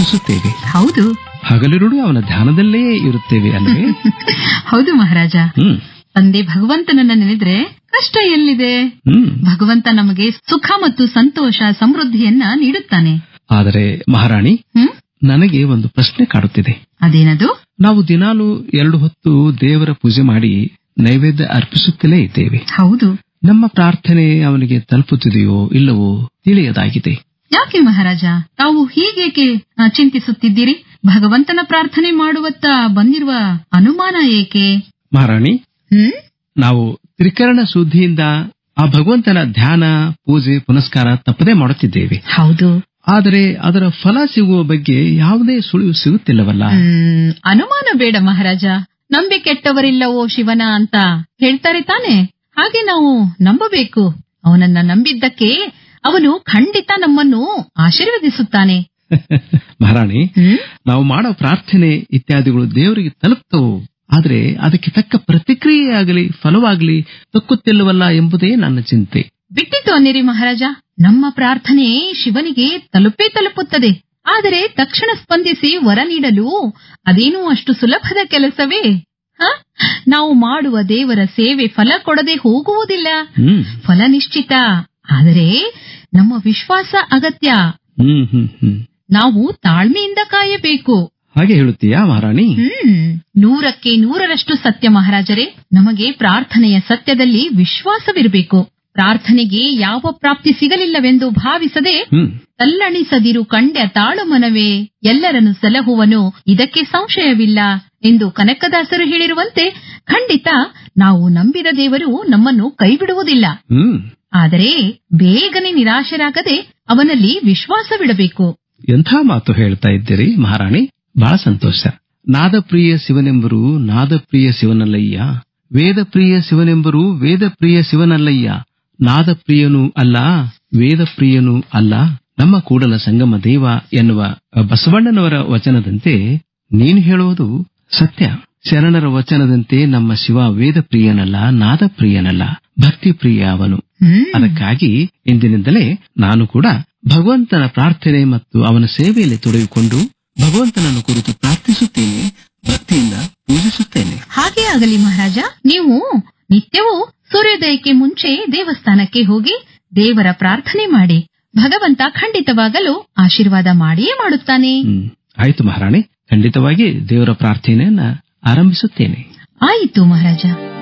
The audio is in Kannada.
ಪ್ರಾರ್ಥಿಸುತ್ತೇವೆ ಹೌದು ಹಗಲಿರುಳು ಅವನ ಧ್ಯಾನದಲ್ಲೇ ಇರುತ್ತೇವೆ ಅಲ್ಲವೇ ಹೌದು ಮಹಾರಾಜ ಹ್ಮ್ ತಂದೆ ಭಗವಂತನನ್ನ ನೆನೆದ್ರೆ ಕಷ್ಟ ಎಲ್ಲಿದೆ ಹ್ಮ್ ಭಗವಂತ ನಮಗೆ ಸುಖ ಮತ್ತು ಸಂತೋಷ ಸಮೃದ್ಧಿಯನ್ನ ನೀಡುತ್ತಾನೆ ಆದರೆ ಮಹಾರಾಣಿ ಹ್ಮ್ ನನಗೆ ಒಂದು ಪ್ರಶ್ನೆ ಕಾಡುತ್ತಿದೆ ಅದೇನದು ನಾವು ದಿನಾಲು ಎರಡು ಹೊತ್ತು ದೇವರ ಪೂಜೆ ಮಾಡಿ ನೈವೇದ್ಯ ಅರ್ಪಿಸುತ್ತಲೇ ಇದ್ದೇವೆ ಹೌದು ನಮ್ಮ ಪ್ರಾರ್ಥನೆ ಅವನಿಗೆ ತಲುಪುತ್ತಿದೆಯೋ ಇಲ್ಲವೋ ತಿಳಿಯದಾಗಿದೆ ಯಾಕೆ ಮಹಾರಾಜ ತಾವು ಹೀಗೇಕೆ ಆ, ಚಿಂತಿಸುತ್ತಿದ್ದೀರಿ ಭಗವಂತನ ಪ್ರಾರ್ಥನೆ ಮಾಡುವತ್ತ ಬಂದಿರುವ ಅನುಮಾನ ಏಕೆ ಮಹಾರಾಣಿ ಹ್ಮ್ ನಾವು ತ್ರಿಕರಣ ಶುದ್ಧಿಯಿಂದ ಆ ಭಗವಂತನ ಧ್ಯಾನ ಪೂಜೆ ಪುನಸ್ಕಾರ ತಪ್ಪದೇ ಮಾಡುತ್ತಿದ್ದೇವೆ ಹೌದು ಆದರೆ ಅದರ ಫಲ ಸಿಗುವ ಬಗ್ಗೆ ಯಾವುದೇ ಸುಳಿವು ಸಿಗುತ್ತಿಲ್ಲವಲ್ಲ ಹ್ಮ್, ಅನುಮಾನ ಬೇಡ ಮಹಾರಾಜ ನಂಬಿ ಕೆಟ್ಟವರಿಲ್ಲವೋ ಶಿವನ ಅಂತ ಹೇಳ್ತಾರೆ ತಾನೆ ಹಾಗೆ ನಾವು ನಂಬಬೇಕು ಅವನನ್ನ ನಂಬಿದ್ದಕ್ಕೆ ಅವನು ಖಂಡಿತ ನಮ್ಮನ್ನು ಆಶೀರ್ವದಿಸುತ್ತಾನೆ ಮಹಾರಾಣಿ ಹ್ಮ್ ನಾವು ಮಾಡೋ ಪ್ರಾರ್ಥನೆ ಇತ್ಯಾದಿಗಳು ದೇವರಿಗೆ ತಲುಪ್ತವು ಆದರೆ ಅದಕ್ಕೆ ತಕ್ಕ ಪ್ರತಿಕ್ರಿಯೆ ಆಗಲಿ ಫಲವಾಗಲಿ ತಕ್ಕುತ್ತಿಲ್ಲವಲ್ಲ ಎಂಬುದೇ ನನ್ನ ಚಿಂತೆ ಬಿಟ್ಟಿತು ಅನ್ನಿರಿ ಮಹಾರಾಜ ನಮ್ಮ ಪ್ರಾರ್ಥನೆ ಶಿವನಿಗೆ ತಲುಪೇ ತಲುಪುತ್ತದೆ ಆದರೆ ತಕ್ಷಣ ಸ್ಪಂದಿಸಿ ವರ ನೀಡಲು ಅದೇನೂ ಅಷ್ಟು ಸುಲಭದ ಕೆಲಸವೇ ಹ? ನಾವು ಮಾಡುವ ದೇವರ ಸೇವೆ ಫಲ ಕೊಡದೆ ಹೋಗುವುದಿಲ್ಲ ಹ್ಮ್ ಫಲ ನಿಶ್ಚಿತ ಆದರೆ ನಮ್ಮ ವಿಶ್ವಾಸ ಅಗತ್ಯ ಹ್ಮ್ ಹ್ಮ್ ಹ್ಮ್ ನಾವು ತಾಳ್ಮೆಯಿಂದ ಕಾಯಬೇಕು ಹಾಗೆ ಹೇಳುತ್ತೀಯಾ ಮಹಾರಾಣಿ ಹ್ಮ್ ನೂರಕ್ಕೆ ನೂರರಷ್ಟು ಸತ್ಯ ಮಹಾರಾಜರೇ ನಮಗೆ ಪ್ರಾರ್ಥನೆಯ ಸತ್ಯದಲ್ಲಿ ವಿಶ್ವಾಸವಿರಬೇಕು ಪ್ರಾರ್ಥನೆಗೆ ಯಾವ ಪ್ರಾಪ್ತಿ ಸಿಗಲಿಲ್ಲವೆಂದು ಭಾವಿಸದೆ ಹ್ಮ್ ತಲ್ಲಣಿಸದಿರು ಕಂಡ್ಯ ತಾಳು ಮನವೇ ಎಲ್ಲರನ್ನು ಸಲಹುವನು ಇದಕ್ಕೆ ಸಂಶಯವಿಲ್ಲ ಎಂದು ಕನಕದಾಸರು ಹೇಳಿರುವಂತೆ ಖಂಡಿತ ನಾವು ನಂಬಿದ ದೇವರು ನಮ್ಮನ್ನು ಕೈಬಿಡುವುದಿಲ್ಲ ಹ್ಮ್ ಆದರೆ ಬೇಗನೆ ನಿರಾಶರಾಗದೆ ಅವನಲ್ಲಿ ವಿಶ್ವಾಸವಿಡಬೇಕು ಎಂಥ ಮಾತು ಹೇಳ್ತಾ ಇದ್ದೀರಿ ಮಹಾರಾಣಿ ಬಹಳ ಸಂತೋಷ ನಾದಪ್ರಿಯ ಶಿವನೆಂಬರು ನಾದಪ್ರಿಯ ಶಿವನಲ್ಲಯ್ಯ ವೇದಪ್ರಿಯ ಶಿವನೆಂಬರು ವೇದಪ್ರಿಯ ಶಿವನಲ್ಲಯ್ಯ ನಾದಪ್ರಿಯನೂ ಅಲ್ಲ ವೇದಪ್ರಿಯನೂ ಅಲ್ಲ ನಮ್ಮ ಕೂಡಲ ಸಂಗಮ ದೇವ ಎನ್ನುವ ಬಸವಣ್ಣನವರ ವಚನದಂತೆ ನೀನು ಹೇಳುವುದು ಸತ್ಯ ಶರಣರ ವಚನದಂತೆ ನಮ್ಮ ಶಿವ ವೇದಪ್ರಿಯನಲ್ಲ ನಾದಪ್ರಿಯನಲ್ಲ ಭಕ್ತಿಪ್ರಿಯ ಅವನು ಹ್ಮ್ ಅದಕ್ಕಾಗಿ ಇಂದಿನಿಂದಲೇ ನಾನು ಕೂಡ ಭಗವಂತನ ಪ್ರಾರ್ಥನೆ ಮತ್ತು ಅವನ ಸೇವೆಯಲ್ಲಿ ತೊಡಗಿಕೊಂಡು ಭಗವಂತನನ್ನು ಕುರಿತು ಪ್ರಾರ್ಥಿಸುತ್ತೇನೆ ಭಕ್ತಿಯಿಂದ ಪೂಜಿಸುತ್ತೇನೆ ಹಾಗೆ ಆಗಲಿ ಮಹಾರಾಜ ನೀವು ನಿತ್ಯವೂ ಸೂರ್ಯೋದಯಕ್ಕೆ ಮುಂಚೆ ದೇವಸ್ಥಾನಕ್ಕೆ ಹೋಗಿ ದೇವರ ಪ್ರಾರ್ಥನೆ ಮಾಡಿ ಭಗವಂತ ಖಂಡಿತವಾಗಲು ಆಶೀರ್ವಾದ ಮಾಡಿಯೇ ಮಾಡುತ್ತಾನೆ ಹ್ಮ್ ಆಯ್ತು ಮಹಾರಾಣಿ ಖಂಡಿತವಾಗಿ ದೇವರ ಪ್ರಾರ್ಥನೆಯನ್ನ ಆರಂಭಿಸುತ್ತೇನೆ ಆಯಿತು ಮಹಾರಾಜ